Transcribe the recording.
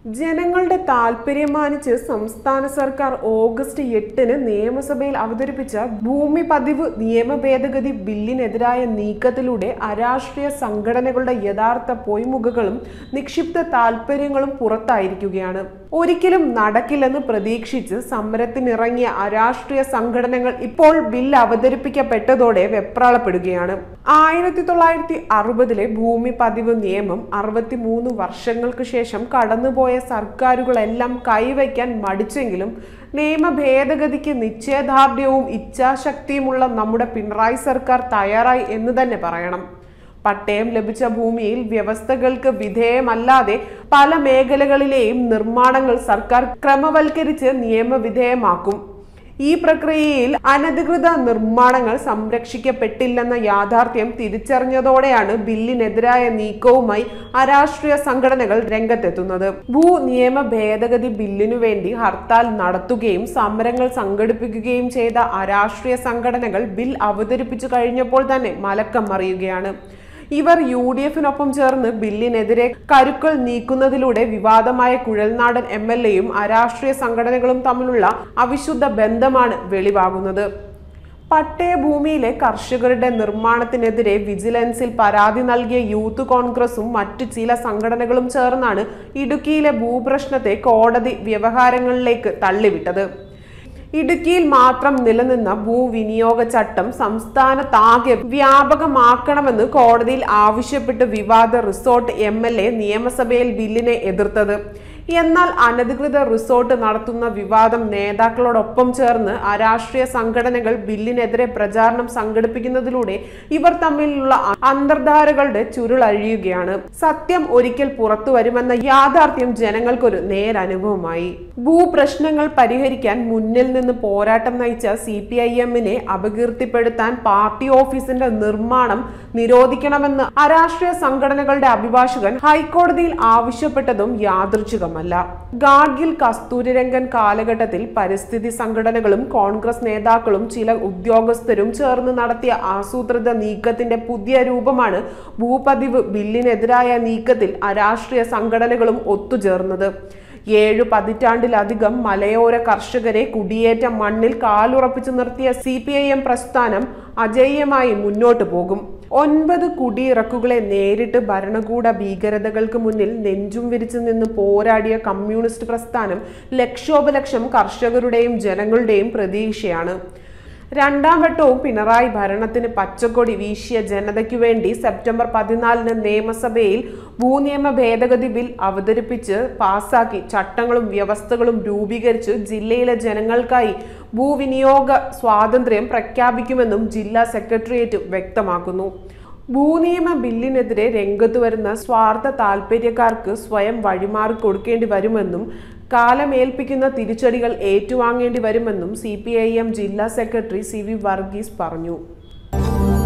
ജനങ്ങളുടെ താല്പര്യം മാനിച്ച് സംസ്ഥാന സർക്കാർ ഓഗസ്റ്റ് എട്ടിന് നിയമസഭയിൽ അവതരിപ്പിച്ച ഭൂമി പതിവ് നിയമ ഭേദഗതി ബില്ലിനെതിരായ നീക്കത്തിലൂടെ അരാഷ്ട്രീയ സംഘടനകളുടെ യഥാർത്ഥ പൊയ്മുഖകളും നിക്ഷിപ്ത താല്പര്യങ്ങളും പുറത്തായിരിക്കുകയാണ് ഒരിക്കലും നടക്കില്ലെന്ന് പ്രതീക്ഷിച്ച് സമരത്തിനിറങ്ങിയ അരാഷ്ട്രീയ സംഘടനകൾ ഇപ്പോൾ ബിൽ അവതരിപ്പിക്കപ്പെട്ടതോടെ വെപ്രാളപ്പെടുകയാണ് ആയിരത്തി തൊള്ളായിരത്തി അറുപതിലെ ഭൂമി പതിവ് നിയമം അറുപത്തിമൂന്ന് വർഷങ്ങൾക്ക് ശേഷം കടന്നുപോയ സർക്കാരുകളെല്ലാം കൈവയ്ക്കാൻ മടിച്ചെങ്കിലും നിയമ ഭേദഗതിക്ക് നിശ്ചയദാർഢ്യവും ഇച്ഛാശക്തിയുമുള്ള നമ്മുടെ പിണറായി സർക്കാർ തയ്യാറായി എന്ന് തന്നെ പറയണം പട്ടയം ലഭിച്ച ഭൂമിയിൽ വ്യവസ്ഥകൾക്ക് വിധേയമല്ലാതെ പല മേഖലകളിലെയും നിർമ്മാണങ്ങൾ സർക്കാർ ക്രമവൽക്കരിച്ച് നിയമവിധേയമാക്കും ഈ പ്രക്രിയയിൽ അനധികൃത നിർമ്മാണങ്ങൾ സംരക്ഷിക്കപ്പെട്ടില്ലെന്ന യാഥാർത്ഥ്യം തിരിച്ചറിഞ്ഞതോടെയാണ് ബില്ലിനെതിരായ നീക്കവുമായി അരാഷ്ട്രീയ സംഘടനകൾ രംഗത്തെത്തുന്നത് ഭൂ നിയമ ഭേദഗതി ബില്ലിനു വേണ്ടി ഹർത്താൽ നടത്തുകയും സമരങ്ങൾ സംഘടിപ്പിക്കുകയും ചെയ്ത അരാഷ്ട്രീയ സംഘടനകൾ ബിൽ അവതരിപ്പിച്ചു കഴിഞ്ഞപ്പോൾ തന്നെ മലക്കം മറിയുകയാണ് ഇവർ യു ഡി എഫിനൊപ്പം ചേർന്ന് ബില്ലിനെതിരെ കരുക്കൾ നീക്കുന്നതിലൂടെ വിവാദമായ കുഴൽനാടൻ എം എൽ എയും അരാഷ്ട്രീയ സംഘടനകളും തമ്മിലുള്ള അവിശുദ്ധ ബന്ധമാണ് വെളിവാകുന്നത് പട്ടയഭൂമിയിലെ കർഷകരുടെ നിർമ്മാണത്തിനെതിരെ വിജിലൻസിൽ പരാതി നൽകിയ യൂത്ത് കോൺഗ്രസും മറ്റു ചില സംഘടനകളും ചേർന്നാണ് ഇടുക്കിയിലെ ഭൂപ്രശ്നത്തെ കോടതി വ്യവഹാരങ്ങളിലേക്ക് തള്ളിവിട്ടത് ഇടുക്കിയിൽ മാത്രം നിലനിന്ന ഭൂവിനിയോഗ ചട്ടം സംസ്ഥാനത്താകെ വ്യാപകമാക്കണമെന്ന് കോടതിയിൽ ആവശ്യപ്പെട്ട് വിവാദ റിസോർട്ട് എം എൽ എ നിയമസഭയിൽ ബില്ലിനെ എതിർത്തത് എന്നാൽ അനധികൃത റിസോർട്ട് നടത്തുന്ന വിവാദം നേതാക്കളോടൊപ്പം ചേർന്ന് അരാഷ്ട്രീയ സംഘടനകൾ ബില്ലിനെതിരെ പ്രചാരണം സംഘടിപ്പിക്കുന്നതിലൂടെ ഇവർ തമ്മിലുള്ള അന്തർധാരകളുടെ ചുരുളഴിയുകയാണ് സത്യം ഒരിക്കൽ പുറത്തു വരുമെന്ന യാഥാർത്ഥ്യം ജനങ്ങൾക്കൊരു നേരനുഭവമായി ഭൂപ്രശ്നങ്ങൾ പരിഹരിക്കാൻ മുന്നിൽ നിന്ന് പോരാട്ടം നയിച്ച സി പി ഐ എമ്മിനെ അപകീർത്തിപ്പെടുത്താൻ പാർട്ടി ഓഫീസിന്റെ നിർമ്മാണം നിരോധിക്കണമെന്ന് അരാഷ്ട്രീയ സംഘടനകളുടെ അഭിഭാഷകൻ ഹൈക്കോടതിയിൽ ആവശ്യപ്പെട്ടതും യാദൃച്ഛികമല്ല ഗാഡ്ഗിൽ കസ്തൂരിരംഗൻ കാലഘട്ടത്തിൽ പരിസ്ഥിതി സംഘടനകളും കോൺഗ്രസ് നേതാക്കളും ചില ഉദ്യോഗസ്ഥരും ചേർന്ന് നടത്തിയ ആസൂത്രിത നീക്കത്തിന്റെ പുതിയ രൂപമാണ് ഭൂപതിവ് ബില്ലിനെതിരായ നീക്കത്തിൽ അരാഷ്ട്രീയ സംഘടനകളും ഒത്തുചേർന്നത് ഏഴു പതിറ്റാണ്ടിലധികം മലയോര കർഷകരെ കുടിയേറ്റ മണ്ണിൽ കാലുറപ്പിച്ചു നിർത്തിയ സി പി ഐ എം പ്രസ്ഥാനം അജയ്യമായി മുന്നോട്ടു പോകും ഒൻപത് കുടിയിറക്കുകളെ നേരിട്ട് ഭരണകൂട ഭീകരതകൾക്ക് മുന്നിൽ നെഞ്ചും വിരിച്ചു നിന്ന് പോരാടിയ കമ്മ്യൂണിസ്റ്റ് പ്രസ്ഥാനം ലക്ഷോപലക്ഷം കർഷകരുടെയും ജനങ്ങളുടെയും പ്രതീക്ഷയാണ് രണ്ടാം വട്ടവും പിണറായി ഭരണത്തിന് പച്ചക്കൊടി വീശിയ ജനതയ്ക്കു വേണ്ടി സെപ്റ്റംബർ പതിനാലിന് നിയമസഭയിൽ ഭൂനിയമ ഭേദഗതി ബിൽ അവതരിപ്പിച്ച് പാസാക്കി ചട്ടങ്ങളും വ്യവസ്ഥകളും രൂപീകരിച്ച് ജില്ലയിലെ ജനങ്ങൾക്കായി ഭൂവിനിയോഗ സ്വാതന്ത്ര്യം പ്രഖ്യാപിക്കുമെന്നും ജില്ലാ സെക്രട്ടേറിയറ്റ് വ്യക്തമാക്കുന്നു ഭൂനിയമ ബില്ലിനെതിരെ രംഗത്ത് വരുന്ന സ്വാർത്ഥ താൽപ്പര്യക്കാർക്ക് സ്വയം വഴിമാറി കൊടുക്കേണ്ടി വരുമെന്നും കാലമേൽപ്പിക്കുന്ന തിരിച്ചടികൾ ഏറ്റുവാങ്ങേണ്ടി വരുമെന്നും സി ജില്ലാ സെക്രട്ടറി സി വി വർഗീസ് പറഞ്ഞു